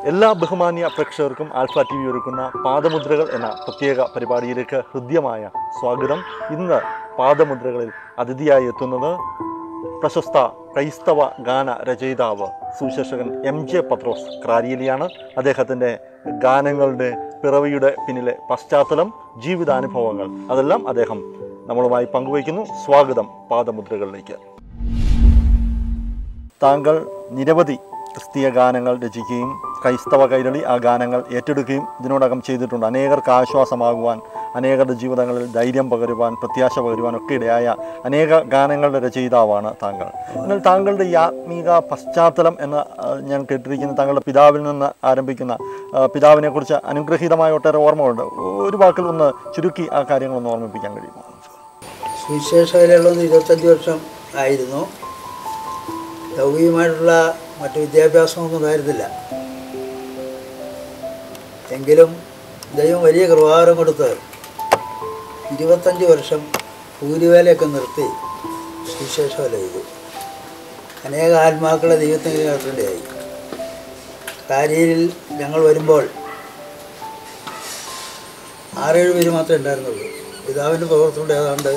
എല്ലാ ബഹുമാന്യ പ്രേക്ഷകർക്കും ആൽഫ ടി വി ഒരുക്കുന്ന പാദമുദ്രകൾ എന്ന പ്രത്യേക പരിപാടിയിലേക്ക് ഹൃദ്യമായ സ്വാഗതം ഇന്ന് പാദമുദ്രകളിൽ അതിഥിയായി എത്തുന്നത് പ്രശസ്ത ക്രൈസ്തവ ഗാന രചയിതാവ് സുശേഷകൻ എം ജെ പത്രോസ് ക്രാരിയലിയാണ് അദ്ദേഹത്തിൻ്റെ ഗാനങ്ങളുടെ പിറവിയുടെ പിന്നിലെ പശ്ചാത്തലം ജീവിതാനുഭവങ്ങൾ അതെല്ലാം അദ്ദേഹം നമ്മളുമായി പങ്കുവയ്ക്കുന്നു സ്വാഗതം പാദമുദ്രകളിലേക്ക് താങ്കൾ നിരവധി ക്രിസ്തീയ ഗാനങ്ങൾ രചിക്കുകയും ക്രൈസ്തവ കൈരളി ആ ഗാനങ്ങൾ ഏറ്റെടുക്കുകയും ഇതിനോടകം ചെയ്തിട്ടുണ്ട് അനേകർക്ക് ആശ്വാസമാകുവാൻ അനേകരുടെ ജീവിതങ്ങളിൽ ധൈര്യം പകരുവാൻ പ്രത്യാശ പകരുവാൻ ഒക്കെ ഇടയായ അനേക ഗാനങ്ങളുടെ രചയിതാവാണ് താങ്കൾ എന്നാൽ താങ്കളുടെ ഈ ആത്മീക പശ്ചാത്തലം എന്ന് ആ, ഞാൻ കേട്ടിരിക്കുന്ന താങ്കളുടെ പിതാവിൽ നിന്ന് ആരംഭിക്കുന്ന ആ, പിതാവിനെക്കുറിച്ച് അനുഗ്രഹീതമായ ഒട്ടേറെ ഓർമ്മകളുണ്ട് ഒരു വാക്കിൽ ഒന്ന് ചുരുക്കി ആ കാര്യങ്ങളൊന്ന് ഓർമ്മിപ്പിക്കാൻ കഴിയുമോ സുവിശേഷകയിലുള്ളത് ഇരുപത്തഞ്ച് വർഷം ആയിരുന്നു ലൗകികമായിട്ടുള്ള മറ്റു വിദ്യാഭ്യാസമൊന്നും ഉണ്ടായിരുന്നില്ല എങ്കിലും ദൈവം വലിയ കൃപാകരം കൊടുത്ത് ഇരുപത്തഞ്ച് വർഷം കൂലിവേലയൊക്കെ നിർത്തി സുവിശേഷവേല ചെയ്തു അനേക ആത്മാക്കളെ ദൈവത്തിന് കേൾക്കേണ്ടതായി കാരിയിൽ ഞങ്ങൾ വരുമ്പോൾ ആറേഴ് പേര് മാത്രമേ ഉണ്ടായിരുന്നുള്ളൂ പിതാവിൻ്റെ പ്രവർത്തനം ഏതാണ്ട്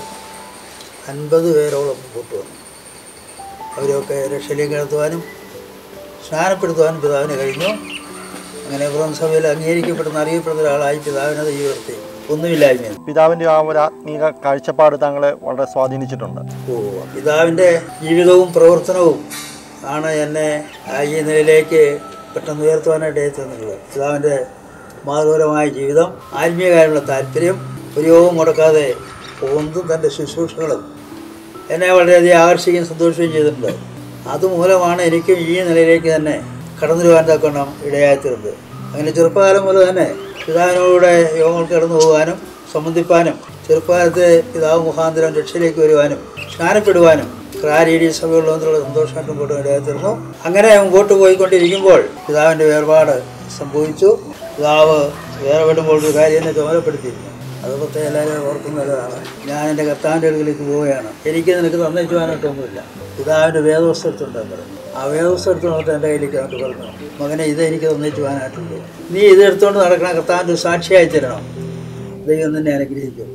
അൻപത് പേരോളം മുമ്പോട്ട് വന്നു അവരെയൊക്കെ രക്ഷയിലേക്ക് നടത്തുവാനും സ്നാനപ്പെടുത്തുവാനും പിതാവിന് കഴിഞ്ഞു അങ്ങനെ സഭയിൽ അംഗീകരിക്കപ്പെടുന്ന അറിയപ്പെടുന്ന ഒരാളായി പിതാവിനെ ദൈവം ഉയർത്തി ഒന്നുമില്ലായ്മ പിതാവിൻ്റെ ആ ഒരു ആത്മീക കാഴ്ചപ്പാട് താങ്കളെ വളരെ സ്വാധീനിച്ചിട്ടുണ്ട് ഓ പിതാവിൻ്റെ ജീവിതവും പ്രവർത്തനവും ആണ് എന്നെ ആ ഈ നിലയിലേക്ക് പെട്ടെന്ന് ഉയർത്തുവാനായിട്ട് എത്തുന്നത് പിതാവിൻ്റെ മാതൃപരമായ ജീവിതം ആത്മീയകാരുള്ള താല്പര്യം ഉപയോഗം മുടക്കാതെ ഒന്നും തൻ്റെ ശുശ്രൂഷകളും എന്നെ വളരെയധികം ആകർഷിക്കുകയും സന്തോഷിക്കുകയും ചെയ്തിട്ടുണ്ട് അതുമൂലമാണ് എനിക്കും ഈ നിലയിലേക്ക് തന്നെ കടന്നു വരുവാൻ തക്കണം ഇടയായിത്തീർന്നത് അങ്ങനെ ചെറുപ്പകാലം മുതൽ തന്നെ പിതാവിനോടെ യോഗങ്ങൾക്ക് കടന്നു പോകാനും സംബന്ധിപ്പാനും ചെറുപ്പകാലത്തെ പിതാവ് മുഖാന്തരം രക്ഷയിലേക്ക് വരുവാനും സ്നാനപ്പെടുവാനും ക്രാരീടി സഭയുള്ളതിനുള്ള സന്തോഷമായിട്ടും മുമ്പോട്ട് ഇടയായിത്തീർന്നു അങ്ങനെ മുമ്പോട്ട് പോയിക്കൊണ്ടിരിക്കുമ്പോൾ പിതാവിൻ്റെ വേർപാട് സംഭവിച്ചു പിതാവ് വേറെ വിടുമ്പോൾ ഒരു കാര്യം എന്നെ ചുമതലപ്പെടുത്തിയിരുന്നു അത് പ്രത്യേകം എല്ലാവരും ഓർക്കുന്നതാണ് ഞാൻ എൻ്റെ കർത്താവിൻ്റെ അടുക്കലേക്ക് പോവുകയാണ് എനിക്ക് നിനക്ക് തന്നേറ്റുവാനായിട്ടൊന്നുമില്ല പിതാവിൻ്റെ വേദവസ്തു എടുത്തുണ്ടെന്ന് പറഞ്ഞു ആ വേദവസ്തു എടുത്തു നോട്ട് എൻ്റെ കയ്യിലേക്ക് അങ്ങോട്ട് പറഞ്ഞു മകനെ ഇത് എനിക്ക് തന്നേറ്റുവാനായിട്ടുണ്ട് നീ ഇത് എടുത്തുകൊണ്ട് നടക്കണം കർത്താവിൻ്റെ ഒരു സാക്ഷിയായി തരണം ദൈവം നിന്നെ അനുഗ്രഹിക്കും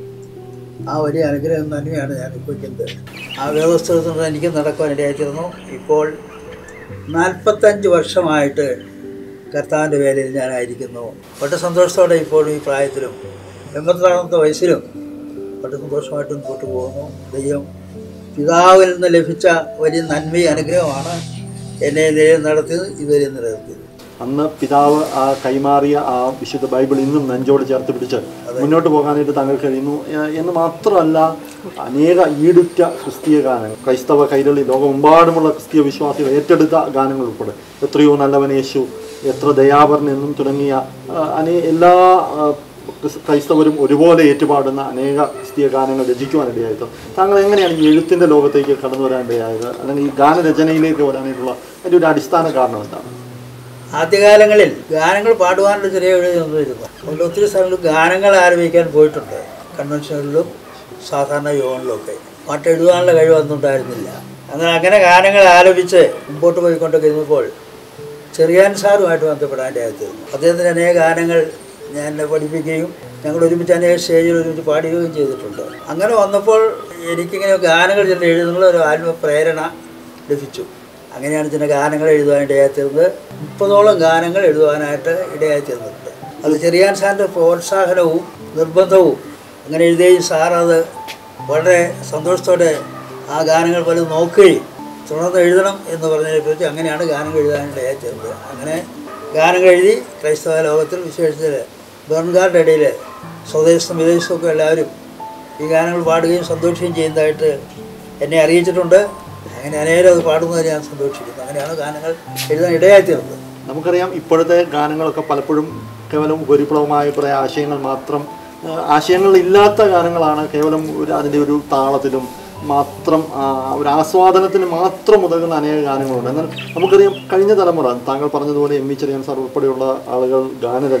ആ വലിയ അനുഗ്രഹം തന്നെയാണ് ഞാൻ ഇപ്പോൾ ചിന്ത ആ വ്യവസ്ഥ എടുത്തുകൊണ്ട് എനിക്ക് നടക്കുവാൻ ഇടയായിത്തീർന്നു ഇപ്പോൾ നാൽപ്പത്തഞ്ച് വർഷമായിട്ട് കർത്താവിൻ്റെ വേലയിൽ ഞാനായിരിക്കുന്നു വളരെ സന്തോഷത്തോടെ ഇപ്പോഴും ഈ പ്രായത്തിലും എൺപത്തിനാമത്തെ വയസ്സിലും വളരെ സന്തോഷമായിട്ട് മുമ്പോട്ട് പോകുന്നു ദൈവം പിതാവിൽ നിന്ന് ലഭിച്ച വലിയ നന്മയും അനുഗ്രഹമാണ് എന്നെ നിലയിൽ നടത്തിയത് ഇതുവരെ നിലനിർത്തിയത് അന്ന് പിതാവ് ആ കൈമാറിയ ആ വിശുദ്ധ ബൈബിൾ ഇന്നും നെഞ്ചോട് ചേർത്ത് പിടിച്ച് മുന്നോട്ട് പോകാനായിട്ട് താങ്കൾ കഴിയുന്നു ഏഹ് എന്ന് മാത്രമല്ല അനേക ഈടുറ്റ ക്രിസ്തീയ ഗാനങ്ങൾ ക്രൈസ്തവ കൈരളി ലോകമെമ്പാടുമുള്ള ക്രിസ്തീയ വിശ്വാസികൾ ഏറ്റെടുത്ത ഗാനങ്ങൾ ഉൾപ്പെടെ എത്രയോ നല്ലവൻ യേശു എത്ര ദയാപരൻ എന്നും തുടങ്ങിയ ആ, അനേ എല്ലാ ആ, ക്രിസ്- ക്രൈസ്തവരും ഒരുപോലെ ഏറ്റുപാടുന്ന അനേക ക്രിസ്തീയ ഗാനങ്ങൾ രചിക്കുവാനിടയായത് താങ്കൾ എങ്ങനെയാണ് ഈ എഴുത്തിൻ്റെ ലോകത്തേക്ക് കടന്നു വരാനിടയായത് അല്ലെങ്കിൽ ഈ ഗാനരചനയിലേക്ക് വരാനായിട്ടുള്ള അതിൻ്റെ ഒരു അടിസ്ഥാന കാരണം എന്താണ് ആദ്യകാലങ്ങളിൽ ഗാനങ്ങൾ പാടുവാനുള്ള ചെറിയ എഴുതിയൊന്നുമിരുന്നു അതുകൊണ്ട് ഒത്തിരി സ്ഥലങ്ങളിൽ ഗാനങ്ങൾ ആരംഭിക്കാൻ പോയിട്ടുണ്ട് കൺവെൻഷനുകളിലും സാധാരണ യോഗങ്ങളിലൊക്കെ പാട്ട് എഴുതാനുള്ള കഴിവൊന്നും ഉണ്ടായിരുന്നില്ല അങ്ങനെ അങ്ങനെ ഗാനങ്ങൾ ആലപിച്ച് മുമ്പോട്ട് പോയിക്കൊണ്ടൊക്കെ ഇരുന്നപ്പോൾ ചെറിയാൻ സാറുമായിട്ട് ബന്ധപ്പെടാൻ്റെ അകത്തിരുന്നു അദ്ദേഹത്തിന് അനേക ഗാനങ്ങൾ ഞാൻ എന്നെ പഠിപ്പിക്കുകയും ഞങ്ങൾ ഒരുമിച്ച് അനേക സ്റ്റേജിൽ ഒരുമിച്ച് പാടുകയും ചെയ്തിട്ടുണ്ട് അങ്ങനെ വന്നപ്പോൾ എനിക്കിങ്ങനെ ഗാനങ്ങൾ ചെന്ന് എഴുതുന്നുള്ള ഒരു ആത്മപ്രേരണ ലഭിച്ചു അങ്ങനെയാണ് ചില ഗാനങ്ങൾ എഴുതുവാൻ ഇടയായിത്തീർന്നത് മുപ്പതോളം ഗാനങ്ങൾ എഴുതുവാനായിട്ട് ഇടയായിത്തീർന്നിട്ടുണ്ട് അത് ചെറിയാൻ സാറിൻ്റെ പ്രോത്സാഹനവും നിർബന്ധവും അങ്ങനെ എഴുതുകയും സാർ അത് വളരെ സന്തോഷത്തോടെ ആ ഗാനങ്ങൾ പലതും നോക്കുകയും തുടർന്ന് എഴുതണം എന്ന് പറഞ്ഞതിനെക്കുറിച്ച് അങ്ങനെയാണ് ഗാനങ്ങൾ എഴുതാനിടയായി തീർന്നത് അങ്ങനെ ഗാനങ്ങൾ എഴുതി ക്രൈസ്തവ ലോകത്തിൽ വിശേഷിച്ച് ബർൺകാരുടെ ഇടയിൽ സ്വദേശത്തും വിദേശത്തുമൊക്കെ എല്ലാവരും ഈ ഗാനങ്ങൾ പാടുകയും സന്തോഷിക്കുകയും ചെയ്യുന്നതായിട്ട് എന്നെ അറിയിച്ചിട്ടുണ്ട് അങ്ങനെ അനേകം അത് പാടുന്നതിന് ഞാൻ സന്തോഷിക്കുന്നു അങ്ങനെയാണ് ഗാനങ്ങൾ എഴുതാൻ ഇടയായി തീർന്നത് നമുക്കറിയാം ഇപ്പോഴത്തെ ഗാനങ്ങളൊക്കെ പലപ്പോഴും കേവലം ഉപരിപ്ലവമായ കുറേ ആശയങ്ങൾ മാത്രം ആ, ആശയങ്ങളില്ലാത്ത ഗാനങ്ങളാണ് കേവലം ഒരു അതിൻ്റെ ഒരു താളത്തിലും മാത്രം ആ, ഒരു ആസ്വാദനത്തിന് മാത്രം ഉതകുന്ന അനേക ഗാനങ്ങളുണ്ട് എന്നാൽ നമുക്കറിയാം കഴിഞ്ഞ തലമുറ താങ്കൾ പറഞ്ഞതുപോലെ എം വി ചെറിയാൻ സാർ ഉൾപ്പെടെയുള്ള ആളുകൾ ഗാനരച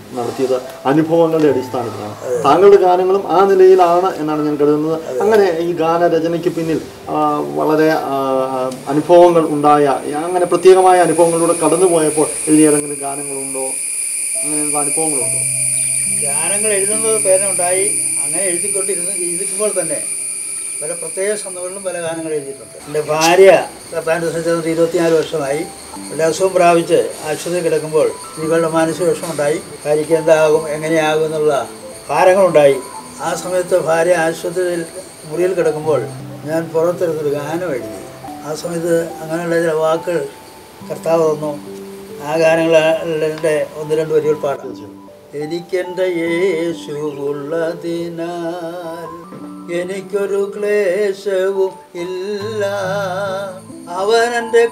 നടത്തിയത് അനുഭവങ്ങളുടെ അടിസ്ഥാനത്തിലാണ് താങ്കളുടെ ഗാനങ്ങളും ആ നിലയിലാണ് എന്നാണ് ഞാൻ കരുതുന്നത് അങ്ങനെ ഈ ഗാനരചനയ്ക്ക് പിന്നിൽ ആ, വളരെ ആ, അനുഭവങ്ങൾ ഉണ്ടായ അങ്ങനെ പ്രത്യേകമായ അനുഭവങ്ങളിലൂടെ കടന്നുപോയപ്പോൾ എഴുതിയ ഏതെങ്കിലും ഗാനങ്ങളുണ്ടോ അങ്ങനെയുള്ള അനുഭവങ്ങളുണ്ടോ ഗാനങ്ങൾ എഴുതുന്നത് പേരുണ്ടായി അങ്ങനെ എഴുതിക്കൊണ്ടിരുന്ന് എഴുതിക്കുമ്പോൾ തന്നെ പല പ്രത്യേക സന്ദർഭങ്ങളിലും പല ഗാനങ്ങൾ എഴുതിയിട്ടുണ്ട് എൻ്റെ ഭാര്യ കർത്താൻ്റെ സഞ്ചാരത്തിൽ ഇരുപത്തിനാല് വർഷമായി ഒരു അസുഖം പ്രാപിച്ച് ആശുപത്രിയിൽ കിടക്കുമ്പോൾ സ്ത്രീകളുടെ മാനസിക വിഷമമുണ്ടായി ഭാര്യയ്ക്ക് എന്താകും എങ്ങനെയാകും എന്നുള്ള ഭാരങ്ങളുണ്ടായി ആ സമയത്ത് ഭാര്യ ആശുപത്രിയിൽ മുറിയിൽ കിടക്കുമ്പോൾ ഞാൻ പുറത്തെടുത്തൊരു ഗാനം എഴുതി ആ സമയത്ത് അങ്ങനെയുള്ള ചില വാക്കുകൾ കർത്താവ് തന്നു ആ ഗാനങ്ങളുടെ ഒന്ന് രണ്ട് വരികൾ പാടാം എനിക്കെൻ്റെ യേശുവുള്ളതിനാൽ എനിക്കൊരു ക്ലേശവും ഇല്ല അവൻ എൻ്റെ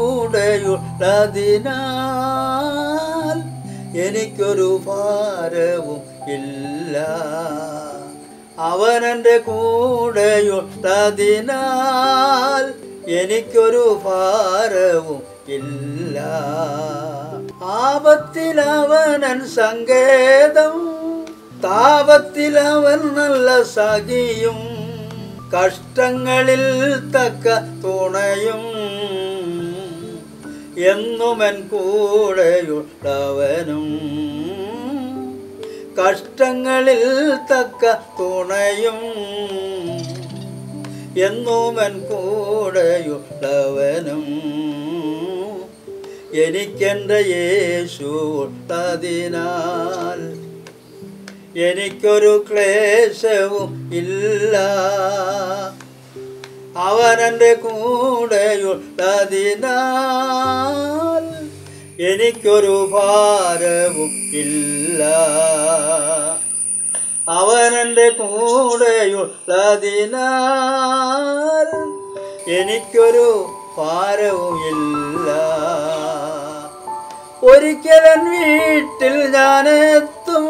കൂടെയുള്ളതിനാൽ എനിക്കൊരു ഭാരവും ഇല്ല അവൻ എൻ്റെ കൂടെയുള്ളതിനാൽ എനിക്കൊരു ഭാരവും ഇല്ല ആപത്തിൽ അവനൻ സങ്കേതം താപത്തിൽ അവൻ നല്ല സഖിയും കഷ്ടങ്ങളിൽ തക്ക തുണയും എന്നുമൻ കൂടെയുള്ളവനും കഷ്ടങ്ങളിൽ തക്ക തുണയും എന്നുമൻ കൂടെയുള്ളവനും എനിക്കെൻ്റെ യേശു ഉള്ളതിനാൽ എനിക്കൊരു ക്ലേശവും ഇല്ല അവനെൻ്റെ കൂടെയുള്ളതിനാൽ എനിക്കൊരു ഭാരവും ഇല്ല അവനെൻ്റെ കൂടെയുള്ളതിനാൽ എനിക്കൊരു ഭാരവും ഇല്ല ഒരിക്കലൻ വീട്ടിൽ ഞാനെത്തും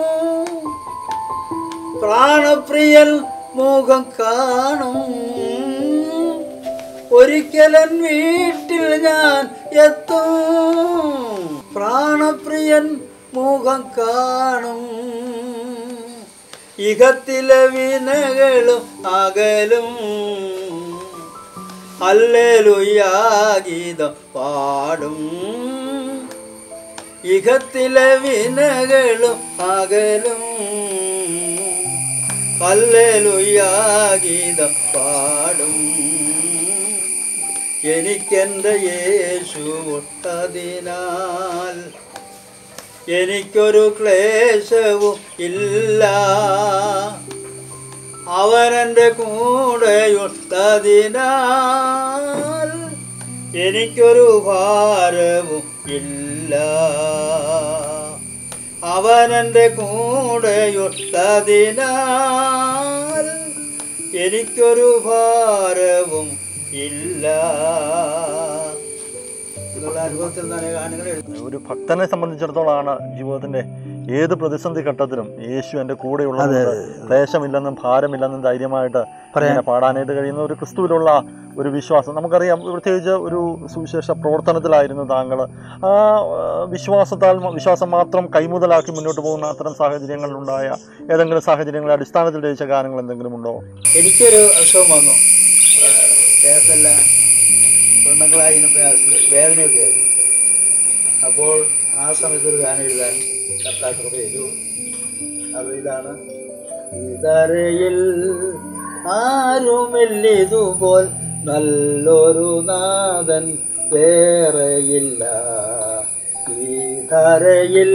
പ്രാണപ്രിയൻ മുഖം കാണും ഒരിക്കലൻ വീട്ടിൽ ഞാൻ എത്തും പ്രാണപ്രിയൻ മുഖം കാണും ഇഹത്തിലെ വിനകളും അകലും അല്ലേലുയാഗീതം പാടും ഇഹത്തിലെ വിനകളും അകലും അല്ലേലുയാഗീതം പാടും എനിക്കെൻ്റെ യേശു ഒട്ടതിനാൽ എനിക്കൊരു ക്ലേശവും ഇല്ല അവനെൻ്റെ കൂടെയുള്ളതിനാൽ എനിക്കൊരു ഭാരവും ഇല്ല അവനെൻ്റെ കൂടെയുള്ളതിനാൽ എനിക്കൊരു ഭാരവും ഇല്ല എന്നുള്ള അനുഭവത്തിൽ നിന്നാണ് ഗാനങ്ങൾ എഴുതുന്നത് ഒരു ഭക്തനെ സംബന്ധിച്ചിടത്തോളമാണ് ജീവിതത്തിന്റെ ഏത് പ്രതിസന്ധി ഘട്ടത്തിലും യേശു എൻ്റെ കൂടെയുള്ളത് ക്ലേശമില്ലെന്നും ഭാരമില്ലെന്നും ധൈര്യമായിട്ട് ഇങ്ങനെ പാടാനായിട്ട് കഴിയുന്ന ഒരു ക്രിസ്തുവിലുള്ള ഒരു വിശ്വാസം നമുക്കറിയാം പ്രത്യേകിച്ച് ഒരു സുവിശേഷ പ്രവർത്തനത്തിലായിരുന്നു താങ്കൾ ആ ആ, വിശ്വാസത്താൽ വിശ്വാസം മാത്രം കൈമുതലാക്കി മുന്നോട്ട് പോകുന്ന അത്തരം സാഹചര്യങ്ങളിലുണ്ടായ ഏതെങ്കിലും സാഹചര്യങ്ങളുടെ അടിസ്ഥാനത്തിൽ രചിച്ച ഗാനങ്ങൾ എന്തെങ്കിലും ഉണ്ടോ എനിക്കൊരു അസുഖം വന്നു ദേഹത്തെല്ലാം വൃണ്ണങ്ങളായി പ്രയാസം വേദനയൊക്കെ ആയിരുന്നു അപ്പോൾ ആ സമയത്ത് ഒരു ഗാനം എഴുതാൻ കർത്താക്കൃപ ചെയ്തു അത് ഇതാണ് ഇതരയിൽ ആരുമില്ലിതുപോൽ നല്ലൊരു നാഥൻ വേറെയില്ല ഈ ധരയിൽ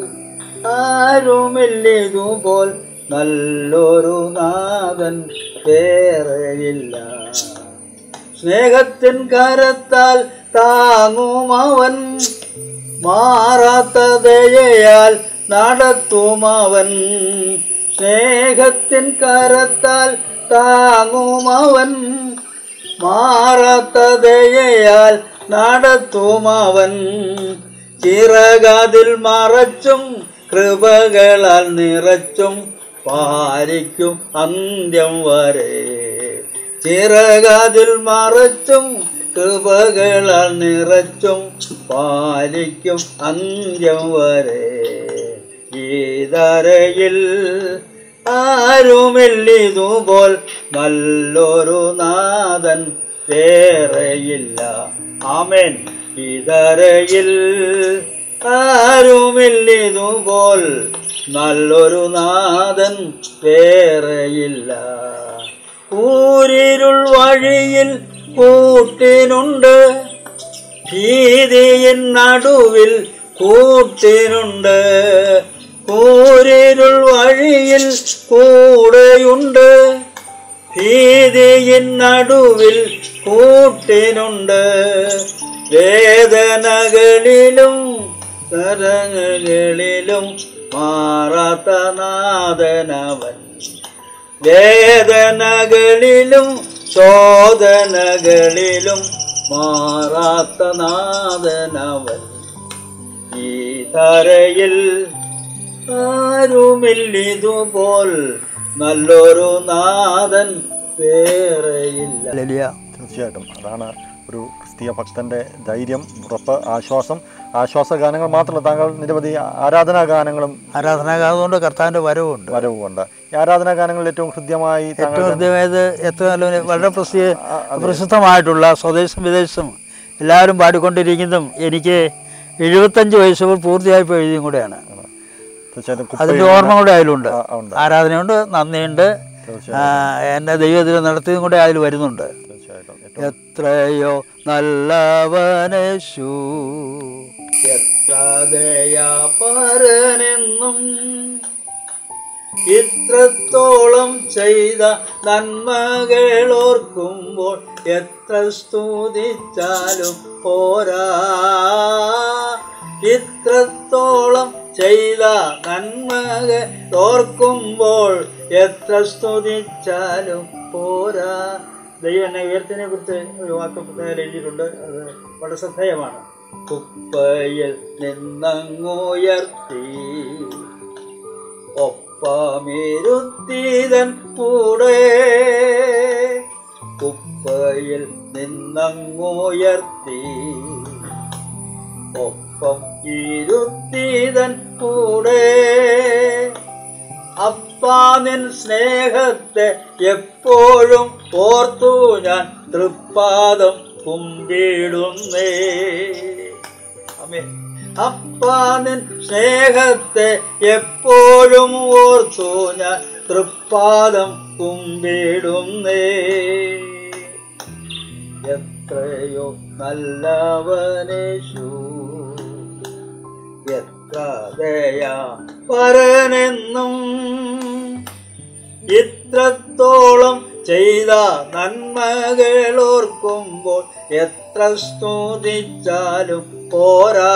ആരുമില്ലിതുപോൽ നല്ലൊരു നാഥൻ വേറെയില്ല സ്നേഹത്തിൻ കരത്താൽ താങ്ങുമവൻ മാറാത്ത ദയയാൽ നടത്തുമവൻ സ്നേഹത്തിൻ കരത്താൽ താങ്ങുമവൻ മാറാത്ത ദയയാൽ നടത്തുമവൻ ചിറകാതിൽ മറച്ചും കൃപകളാൽ നിറച്ചും പാലിക്കും അന്ത്യം വരെ ചിറകാതിൽ മറച്ചും കൃപകളാൽ നിറച്ചും പാലിക്കും അന്ത്യം വരെ ഈതരയിൽ ആരുമില്ലിതുപോൽ നല്ലൊരു നാഥൻ വേറെയില്ല ആമേൻ ഇതരയിൽ ആരുമില്ലിതുപോൽ നല്ലൊരു നാഥൻ വേറെയില്ല ഊരിരുൾ വഴിയിൽ കൂട്ടിനുണ്ട് ഭീതിയിൻ നടുവിൽ കൂട്ടിനുണ്ട് കൂരിരുൾ വഴിയിൽ കൂടെയുണ്ട് ഭീതിയിൻ നടുവിൽ കൂട്ടിനുണ്ട് വേദനകളിലും തരങ്ങളിലും മാറാത്ത നാദനവൻ വേദനകളിലും ശോധനകളിലും മാറാത്ത നാദനവൻ ഈ തരയിൽ ആരുമില്ലിതുപോൽ നല്ലൊരു നാഥൻ വേറെയില്ല തീർച്ചയായിട്ടും അതാണ് ഒരു ക്രിസ്തീയ ഭക്തന്റെ ധൈര്യം ഉറപ്പ് ആശ്വാസം ആശ്വാസ ഗാനങ്ങൾ മാത്രമല്ല താങ്കൾ നിരവധി ആരാധനാ ഗാനങ്ങളും ആരാധനാകാതുകൊണ്ട് കർത്താവിൻ്റെ വരവുണ്ട് വരവുമുണ്ട് ഈ ആരാധനാ ഗാനങ്ങളിൽ ഏറ്റവും ഹൃദ്യമായി താങ്കൾ ഏറ്റവും ഹൃദയമായത് ഏറ്റവും നല്ല വളരെ പ്രസിദ്ധ പ്രസിദ്ധമായിട്ടുള്ള സ്വദേശം വിദേശം എല്ലാവരും പാടിക്കൊണ്ടിരിക്കുന്നതും എനിക്ക് എഴുപത്തഞ്ച് വയസ്സുകൾ പൂർത്തിയായപ്പോൾ എഴുതിയും കൂടെയാണ് തീർച്ചയായിട്ടും അതിൻ്റെ കുപ്പയിൽ ഓർമ്മ കൂടെ അതിലുണ്ട് ആ, ഉണ്ട് ആരാധനയുണ്ട് നന്ദിയുണ്ട് ആ, എൻ്റെ ദൈവത്തിൽ നടത്തിയതും കൂടെ അതിൽ വരുന്നുണ്ട് തീർച്ചയായിട്ടും ഏറ്റവും എത്രയോ നല്ലവനശു എത്ര ദയാപരനെന്നും ഇത്രത്തോളം ചെയ്ത നന്മകളോർക്കുമ്പോൾ എത്ര സ്തുതിച്ചാലും പോരാ ഇത്രത്തോളം ചെയ്ത നന്മകൾ ഓർക്കുമ്പോൾ എത്ര സ്തുതിച്ചാലും പോരാ ദൈവം എന്നെ ഉയർത്തിനെ കുറിച്ച് ഒരു വാക്ക് പുസ്തകത്തിൽ എഴുതിയിട്ടുണ്ട് അത് വളരെ ശ്രദ്ധേയമാണ് കുപ്പയിൽ നിന്നങ്ങുയർത്തി ഒപ്പമിരുത്തിതൻ കൂടെ കുപ്പയിൽ നിന്നങ്ങുയർത്തി ഒപ്പം ഇരുത്തിതൻ കൂടെ അപ്പാ നിൻ സ്നേഹത്തെ എപ്പോഴും ഓർത്തു ഞാൻ തൃപ്പാദം കുമ്പിടുന്നേ അമേ അപ്പാ നിൻ സ്നേഹത്തെ എപ്പോഴും ഓർത്തു ഞാൻ തൃപ്പാദം കുമ്പിടുന്നേ എത്രയോ നല്ലവനേശു എത്ര ദയാ പരനെന്നും ഇത്രത്തോളം ചെയ്ത നന്മകളോർക്കുമ്പോൾ എത്ര സ്തുതിച്ചാലും പോരാ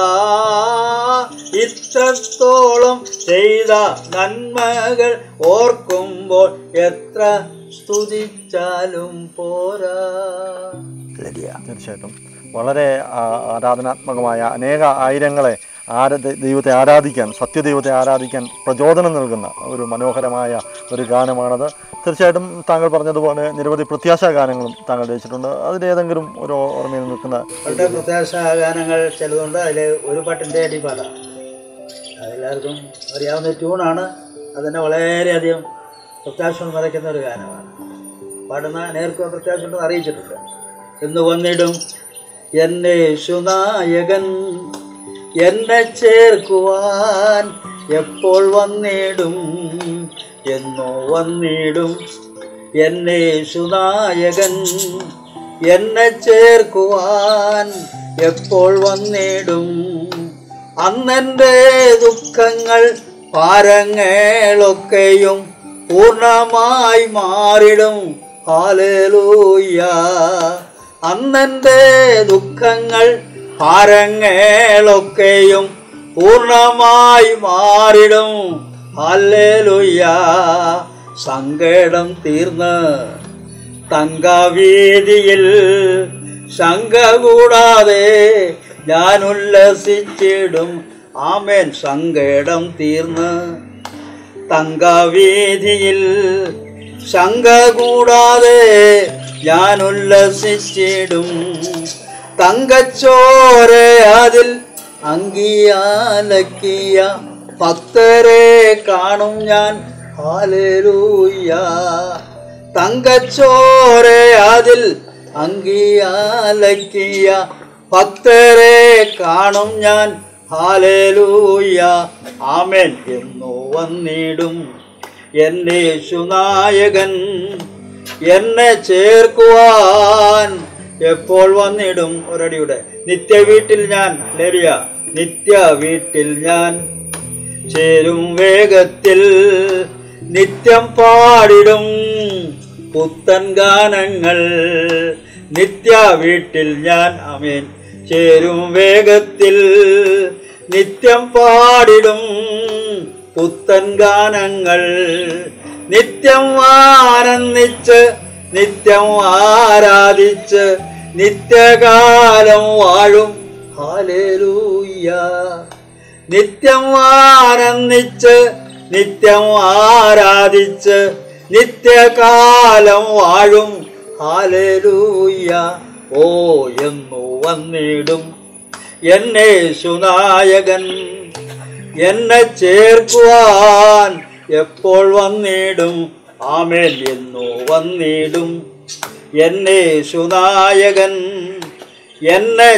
ഇത്രത്തോളം ചെയ്ത നന്മകൾ ഓർക്കുമ്പോൾ എത്ര സ്തുതിച്ചാലും പോരാ തീർച്ചയായിട്ടും വളരെ ആ, ആരാധനാത്മകമായ അനേക ആയിരങ്ങളെ ആര ദൈവത്തെ ആരാധിക്കാൻ സത്യദൈവത്തെ ആരാധിക്കാൻ പ്രചോദനം നൽകുന്ന ഒരു മനോഹരമായ ഒരു ഗാനമാണത് തീർച്ചയായിട്ടും താങ്കൾ പറഞ്ഞതുപോലെ നിരവധി പ്രത്യാശാ ഗാനങ്ങളും താങ്കൾ രചിച്ചിട്ടുണ്ട് അതിലേതെങ്കിലും ഒരു ഓർമ്മയിൽ നിൽക്കുന്ന വളരെ പ്രത്യാശ ഗാനങ്ങൾ ചിലതുണ്ട് അതിൽ ഒരു പാട്ടിൻ്റെ അടി പാടാം അതെല്ലാവർക്കും അറിയാവുന്ന ട്യൂണാണ് അതിനെ വളരെയധികം പ്രത്യാശ നിറയ്ക്കുന്ന ഒരു ഗാനമാണ് പാടുന്ന നേർക്കും പ്രത്യാശ ഉണ്ടെന്ന് അറിയിച്ചിട്ടുണ്ട് എന്ന് വന്നിടും എന്നെ യേശുനായകൻ എന്നെ ചേർക്കുവാൻ എപ്പോൾ വന്നിടും എന്നോ വന്നിടും എന്നെ യേശുനായകൻ എന്നെ ചേർക്കുവാൻ എപ്പോൾ വന്നിടും അന്നെൻ്റെ ദുഃഖങ്ങൾ ഭാരങ്ങളൊക്കെയും പൂർണ്ണമായി മാറിടും ഹാലലൂയ അന്നെൻ്റെ ദുഃഖങ്ങൾ ഭാരങ്ങളൊക്കെയും പൂർണ്ണമായി മാറിടും ഹാലലൂയ സങ്കടം തീർന്ന് തങ്കവീതിയിൽ ശങ്ക കൂടാതെ ഞാൻ ഉല്ലസിച്ചിടും ആമേൻ സങ്കടം തീർന്ന് തങ്കവീതിയിൽ ശങ്ക കൂടാതെ ഞാൻ ഉല്ലസിച്ചിടും തങ്കച്ചോര അതിൽ അങ്കിയാലക്കിയ ഭക്തരെ കാണും ഞാൻ ഹാലേലൂയ തങ്കച്ചോരെ അതിൽ അങ്കിയാലക്കിയ ഭക്തരെ കാണും ഞാൻ ഹാലേലൂയ ആമേൻ എന്നു വന്നിടും എൻ്റെ യേശുനായകൻ എന്നെ ചേർക്കുവാൻ എപ്പോൾ വന്നിടും ഒരടിയുടെ നിത്യ വീട്ടിൽ ഞാൻ ലേരിയ നിത്യ വീട്ടിൽ ഞാൻ ചേരും വേഗത്തിൽ നിത്യം പാടിടും പുത്തൻ ഗാനങ്ങൾ നിത്യ വീട്ടിൽ ഞാൻ അമേൻ ചേരും വേഗത്തിൽ നിത്യം പാടിടും പുത്തൻ ഗാനങ്ങൾ നിത്യം ആനന്ദിച്ച് നിത്യം ആരാധിച്ച് നിത്യകാലം വാഴും ഹാലേലൂയ നിത്യം ആനന്ദിച്ച് നിത്യം ആരാധിച്ച് നിത്യകാലം വാഴും ഹാലേലൂയ ഓ എന്നു വന്നിടും എന്നെ സുനായകൻ എന്നെ ചേർക്കുവാൻ എപ്പോൾ വന്നിടും ആമേൽ എന്നു വന്നിടും എന്നെ സുനായകൻ എന്നെ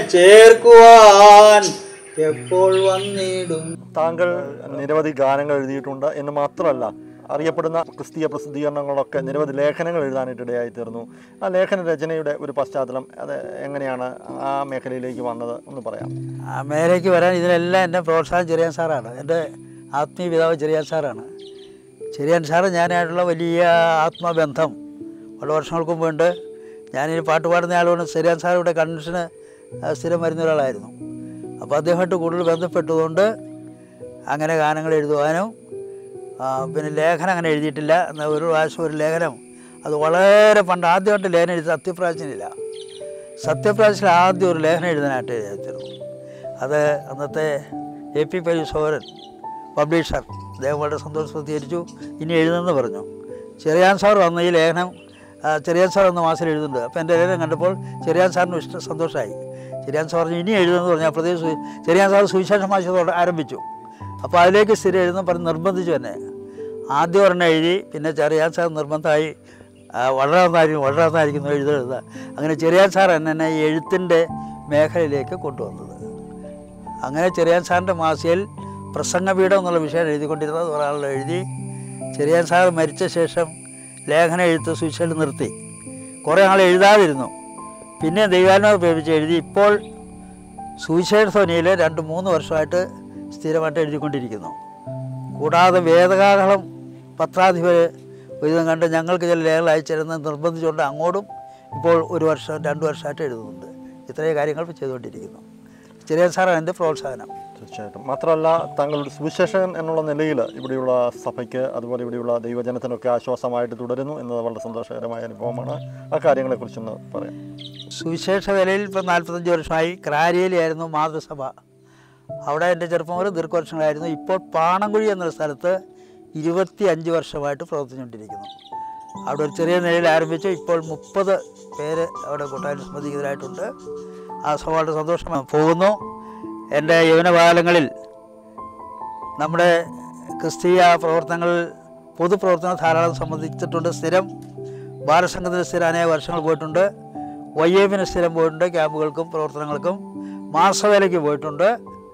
ചേർക്കുവാൻ എപ്പോൾ വന്നിടും താങ്കൾ നിരവധി ഗാനങ്ങൾ എഴുതിയിട്ടുണ്ട് എന്ന് മാത്രമല്ല അറിയപ്പെടുന്ന ക്രിസ്തീയ പ്രസിദ്ധീകരണങ്ങളൊക്കെ നിരവധി ലേഖനങ്ങൾ എഴുതാനായിട്ട് ഇടയായി തീർന്നു ആ ലേഖന രചനയുടെ ഒരു പശ്ചാത്തലം അത് എങ്ങനെയാണ് ആ മേഖലയിലേക്ക് വന്നത് ഒന്ന് പറയാം ആ മേലേക്ക് വരാൻ ഇതിനെല്ലാം എൻ്റെ പ്രോത്സാഹനം ചെറിയാൻ സാറാണ് എൻ്റെ ആത്മീയ പിതാവ് ചെറിയാൻ സാറാണ് ചെറിയാൻ സാറ് ഞാനായിട്ടുള്ള വലിയ ആത്മബന്ധം പല വർഷങ്ങൾക്ക് മുമ്പുണ്ട് ഞാനീ പാട്ട് പാടുന്ന ആളുകൊണ്ട് ചെറിയാൻ സാർ ഇവിടെ കൺവെൻഷന് ആ, സ്ഥിരം വരുന്ന ഒരാളായിരുന്നു അപ്പോൾ അദ്ദേഹമായിട്ട് കൂടുതൽ ബന്ധപ്പെട്ടതുകൊണ്ട് അങ്ങനെ ഗാനങ്ങൾ എഴുതുവാനും ആ, പിന്നെ ലേഖനം അങ്ങനെ എഴുതിയിട്ടില്ല എന്നാൽ ഒരു പ്രാവശ്യം ഒരു ലേഖനം അത് വളരെ പണ്ട് ആദ്യമായിട്ട് ലേഖനം എഴുതി സത്യപ്രാചനില്ല സത്യപ്രാചനിൽ ആദ്യം ഒരു ലേഖനം എഴുതാനായിട്ട് എഴുതിയിരുന്നു അത് അന്നത്തെ എ പി പരീശോരൻ പബ്ലിഷർ അദ്ദേഹം വളരെ സന്തോഷം പ്രസിദ്ധീകരിച്ചു ഇനി എഴുതുമെന്ന് പറഞ്ഞു ചെറിയാൻ സാർ വന്ന ഈ ലേഖനം ആ, ചെറിയാൻ സാർ എന്ന മാസം എഴുതുന്നുണ്ട് അപ്പോൾ എൻ്റെ ലേഖനം കണ്ടപ്പോൾ ചെറിയാൻ സാറിന് ഇഷ്ടം സന്തോഷമായി ചെറിയാൻ സാർ പറഞ്ഞു ഇനി എഴുതുമെന്ന് പറഞ്ഞു അപ്പോഴത്തേക്ക് സു- ചെറിയാൻ സാർ സുവിശേഷ മാസത്തോടെ ആരംഭിച്ചു അപ്പോൾ അതിലേക്ക് സ്ഥിരം എഴുതുന്ന പറഞ്ഞ് നിർബന്ധിച്ചു തന്നെ ആദ്യം ഒരെണ്ണം എഴുതി പിന്നെ ചെറിയാൻ സാർ നിർബന്ധമായി ആ, വളരെ നന്നായിരിക്കും വളരെ നന്നായിരിക്കുന്നു എഴുതരുത് അങ്ങനെ ചെറിയാൻ സാർ എന്നെ ഈ എഴുത്തിൻ്റെ മേഖലയിലേക്ക് കൊണ്ടുവന്നത് അങ്ങനെ ചെറിയാൻ സാറിൻ്റെ മാസികയിൽ പ്രസംഗപീഠം എന്നുള്ള വിഷയം എഴുതിക്കൊണ്ടിരുന്നത് ഒരാളുടെ എഴുതി ചെറിയാൻ സാർ മരിച്ച ശേഷം ലേഖന എഴുത്ത് സുവിശേഷം നിർത്തി കുറേ ആൾ എഴുതാതിരുന്നു പിന്നെ ദൈവാത്മാവ് പ്രേമിച്ച് എഴുതി ഇപ്പോൾ സുവിശേഷ ധ്വനിയിൽ രണ്ട് മൂന്ന് വർഷമായിട്ട് സ്ഥിരമായിട്ട് എഴുതിക്കൊണ്ടിരിക്കുന്നു കൂടാതെ വേദകാഹളം പത്രാധിപർ വിധം കണ്ട് ഞങ്ങൾക്ക് ചില ലേഖകൾ അയച്ചിരുന്ന് നിർബന്ധിച്ചുകൊണ്ട് അങ്ങോട്ടും ഇപ്പോൾ ഒരു വർഷം രണ്ട് വർഷമായിട്ട് എഴുതുന്നുണ്ട് ഇത്രയും കാര്യങ്ങൾ ചെയ്തുകൊണ്ടിരിക്കുന്നു ചെറിയ സാറാണ് എൻ്റെ പ്രോത്സാഹനം തീർച്ചയായിട്ടും മാത്രമല്ല താങ്കളുടെ സുവിശേഷൻ എന്നുള്ള നിലയിൽ ഇവിടെയുള്ള സഭയ്ക്ക് അതുപോലെ ഇവിടെയുള്ള ദൈവജനത്തിനൊക്കെ ആശ്വാസമായിട്ട് തുടരുന്നു എന്നത് വളരെ സന്തോഷകരമായ അനുഭവമാണ് ആ കാര്യങ്ങളെക്കുറിച്ചൊന്ന് പറയാം സുവിശേഷ വേലയിൽ ഇപ്പോൾ നാൽപ്പത്തഞ്ച് വർഷമായി ക്രാരിയിലായിരുന്നു മാതൃസഭ അവിടെ എൻ്റെ ചെറുപ്പം മുതൽ ദീർഘവർഷങ്ങളായിരുന്നു ഇപ്പോൾ പാണംകുഴി എന്നൊരു സ്ഥലത്ത് ഇരുപത്തി അഞ്ച് വർഷമായിട്ട് പ്രവർത്തിച്ചുകൊണ്ടിരിക്കുന്നു അവിടെ ഒരു ചെറിയ നിലയിൽ ആരംഭിച്ചു ഇപ്പോൾ മുപ്പത് പേര് അവിടെ കൂട്ടായ്മ സംബന്ധിക്കുന്നതായിട്ടുണ്ട് ആ സഭ വളരെ സന്തോഷമായി പോകുന്നു എൻ്റെ യൗവനകാലങ്ങളിൽ നമ്മുടെ ക്രിസ്തീയ പ്രവർത്തനങ്ങളിൽ പൊതുപ്രവർത്തനം ധാരാളം സംബന്ധിച്ചിട്ടുണ്ട് സ്ഥിരം ബാലസംഘത്തിന് സ്ഥിരം അനേക വർഷങ്ങൾ പോയിട്ടുണ്ട് വൈ എമ്മിന് സ്ഥിരം പോയിട്ടുണ്ട് ക്യാമ്പുകൾക്കും പ്രവർത്തനങ്ങൾക്കും മാസവേലയ്ക്ക് പോയിട്ടുണ്ട്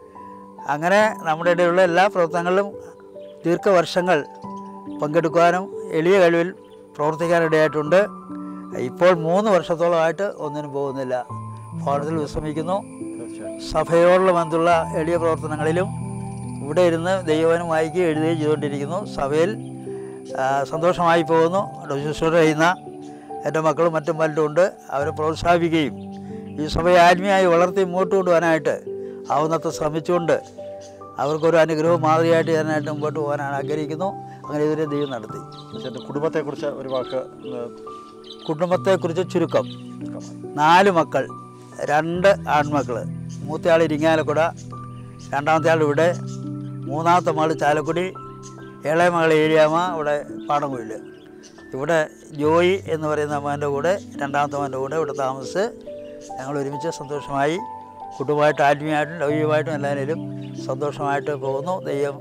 അങ്ങനെ നമ്മുടെ ഇടയിലുള്ള എല്ലാ പ്രവർത്തനങ്ങളിലും ദീർഘവർഷങ്ങൾ പങ്കെടുക്കുവാനും എളിയ കഴിവിൽ പ്രവർത്തിക്കാനിടയായിട്ടുണ്ട് ഇപ്പോൾ മൂന്ന് വർഷത്തോളമായിട്ട് ഒന്നിനും പോകുന്നില്ല ഭവനത്തിൽ വിശ്രമിക്കുന്നു തീർച്ചയായും സഭയോടുള്ള ബന്ധമുള്ള എളിയ പ്രവർത്തനങ്ങളിലും ഇവിടെ ഇരുന്ന് ദൈവവനം വായിക്കുകയും എഴുതുകയും ചെയ്തുകൊണ്ടിരിക്കുന്നു സഭയിൽ ആ, സന്തോഷമായി പോകുന്നു അവിടെ ശുശ്രൂഷ ചെയ്യുന്ന എൻ്റെ മക്കളും മറ്റും പലരും ഉണ്ട് അവരെ പ്രോത്സാഹിപ്പിക്കുകയും ഈ സഭയെ ആത്മീയമായി വളർത്തി മുമ്പോട്ട് കൊണ്ടുപോകാനായിട്ട് ആവുന്നത്ര ശ്രമിച്ചുകൊണ്ട് അവർക്കൊരു അനുഗ്രഹവും മാതൃകയായിട്ട് ചെയ്യാനായിട്ട് മുമ്പോട്ട് പോകാനാണ് ആഗ്രഹിക്കുന്നു അങ്ങനെ ഇതുവരെ ദൈവം നടത്തി തീർച്ചയായിട്ടും കുടുംബത്തെക്കുറിച്ച് ഒരു വാക്ക് ഒന്ന് കുടുംബത്തെക്കുറിച്ച് ചുരുക്കം നാല് മക്കൾ രണ്ട് ആൺമക്കൾ മൂത്തയാൾ ഇരിങ്ങാലക്കുട രണ്ടാമത്തെ ആൾ ഇവിടെ മൂന്നാമത്തെ മകൾ ചാലക്കുടി ഇളയ മകൾ ഏരിയാമ്മ ഇവിടെ പാടംകുഴിയിൽ ഇവിടെ ജോയി എന്ന് പറയുന്ന മകൻ്റെ കൂടെ രണ്ടാമത്തെ മകൻ്റെ കൂടെ ഇവിടെ താമസിച്ച് ഞങ്ങൾ ഒരുമിച്ച് സന്തോഷമായി കുടുംബമായിട്ട് ആത്മീയമായിട്ടും ലൗകികമായിട്ടും എല്ലാവരും സന്തോഷമായിട്ട് പോകുന്നു ദൈവം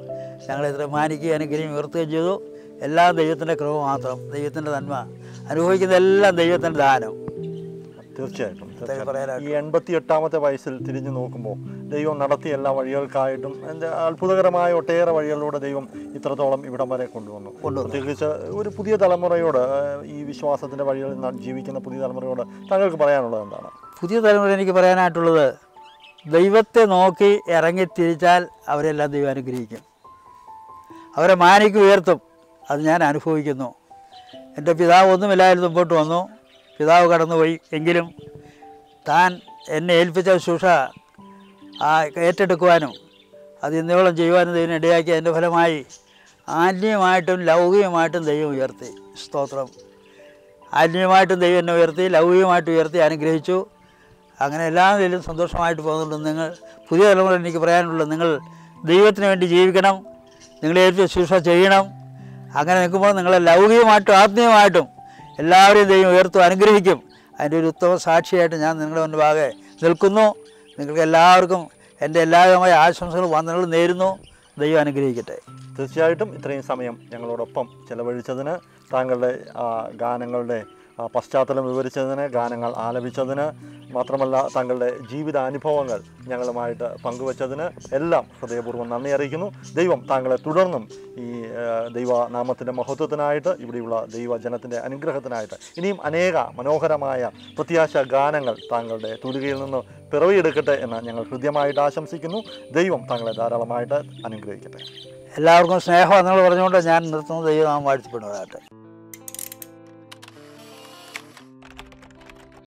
ഞങ്ങളെ ഇത്ര മാനിക്കുകയും അനുഗ്രഹം ഉയർത്തുകയും ചെയ്തു എല്ലാം ദൈവത്തിൻ്റെ കൃപ മാത്രം ദൈവത്തിൻ്റെ നന്മ അനുഭവിക്കുന്ന എല്ലാം ദൈവത്തിൻ്റെ ദാനം തീർച്ചയായിട്ടും തീർച്ചയായിട്ടും. പറയാനായിട്ട് ഈ എൺപത്തി എട്ടാമത്തെ വയസ്സിൽ തിരിഞ്ഞു നോക്കുമ്പോൾ ദൈവം നടത്തിയ എല്ലാ വഴികൾക്കായിട്ടും എൻ്റെ അത്ഭുതകരമായ ഒട്ടേറെ വഴികളിലൂടെ ദൈവം ഇത്രത്തോളം ഇവിടം വരെ കൊണ്ടുവന്നു കൊണ്ടുവന്നു. പ്രത്യേകിച്ച് ഒരു പുതിയ തലമുറയോട് ഏഹ്, ഈ വിശ്വാസത്തിൻ്റെ വഴികളിൽ ന- ജീവിക്കുന്ന പുതിയ തലമുറയോട് താങ്കൾക്ക് പറയാനുള്ളത് എന്താണ് പുതിയ തലമുറ എനിക്ക് പറയാനായിട്ടുള്ളത് ദൈവത്തെ നോക്കി ഇറങ്ങി തിരിച്ചാൽ അവരെല്ലാം ദൈവം അനുഗ്രഹിക്കും അവരെ മാനിക്ക് ഉയർത്തും അത് ഞാൻ അനുഭവിക്കുന്നു എൻ്റെ പിതാവ് ഒന്നുമില്ലായിരുന്നു മുമ്പോട്ട് വന്നു പിതാവ് കടന്നുപോയി എങ്കിലും താൻ എന്നെ ഏൽപ്പിച്ച ശുശ്രൂഷ ആ ഏറ്റെടുക്കുവാനും അത് ഇന്നോളം ചെയ്യുവാനും ദൈവം ഇടയാക്കി അതിൻ്റെ ഫലമായി ആത്മീയമായിട്ടും ലൗകികമായിട്ടും ദൈവം ഉയർത്തി സ്തോത്രം ആത്മീയമായിട്ടും ദൈവം എന്നെ ഉയർത്തി ലൗകികമായിട്ട് ഉയർത്തി അനുഗ്രഹിച്ചു അങ്ങനെ എല്ലാ നിലയിലും സന്തോഷമായിട്ട് പോകുന്നുണ്ട് നിങ്ങൾ പുതിയ തലമുറ എനിക്ക് പറയാനുള്ളത് നിങ്ങൾ ദൈവത്തിന് വേണ്ടി ജീവിക്കണം നിങ്ങളെ ഏറ്റവും ശുശ്രൂഷ ചെയ്യണം അങ്ങനെ നിൽക്കുമ്പോൾ നിങ്ങളെ ലൗകികമായിട്ടും ആത്മീയമായിട്ടും എല്ലാവരെയും ദൈവം ഉയർത്തും അനുഗ്രഹിക്കും അതിൻ്റെ ഒരു ഉത്തമ സാക്ഷിയായിട്ട് ഞാൻ നിങ്ങളുടെ മുൻപാകെ നിൽക്കുന്നു നിങ്ങൾക്ക് എല്ലാവർക്കും എൻ്റെ എല്ലാവിധമായ ആശംസകൾ വന്നകൾ നേരുന്നു ദൈവം അനുഗ്രഹിക്കട്ടെ തീർച്ചയായിട്ടും ഇത്രയും സമയം ഞങ്ങളോടൊപ്പം ചെലവഴിച്ചതിന് താങ്കളുടെ ആ, ഗാനങ്ങളുടെ ആ, പശ്ചാത്തലം വിവരിച്ചതിന് ഗാനങ്ങൾ ആലപിച്ചതിന് മാത്രമല്ല താങ്കളുടെ ജീവിതാനുഭവങ്ങൾ ഞങ്ങളുമായിട്ട് പങ്കുവച്ചതിന് എല്ലാം ഹൃദയപൂർവ്വം നന്ദി അറിയിക്കുന്നു ദൈവം താങ്കളെ തുടർന്നും ഈ ആ, ദൈവനാമത്തിൻ്റെ മഹത്വത്തിനായിട്ട് ഇവിടെയുള്ള ദൈവജനത്തിൻ്റെ അനുഗ്രഹത്തിനായിട്ട് ഇനിയും അനേക മനോഹരമായ പ്രത്യാശ ഗാനങ്ങൾ താങ്കളുടെ തൂലികയിൽ നിന്ന് പിറവിയെടുക്കട്ടെ എന്ന് ഞങ്ങൾ ഹൃദ്യമായിട്ട് ആശംസിക്കുന്നു ദൈവം താങ്കളെ ധാരാളമായിട്ട് അനുഗ്രഹിക്കട്ടെ എല്ലാവർക്കും സ്നേഹം എന്നുള്ള പറഞ്ഞുകൊണ്ട് ഞാൻ നിർത്തുന്നത് ദൈവം നാം വാഴ്ത്തിപ്പെടുന്നതാകട്ടെ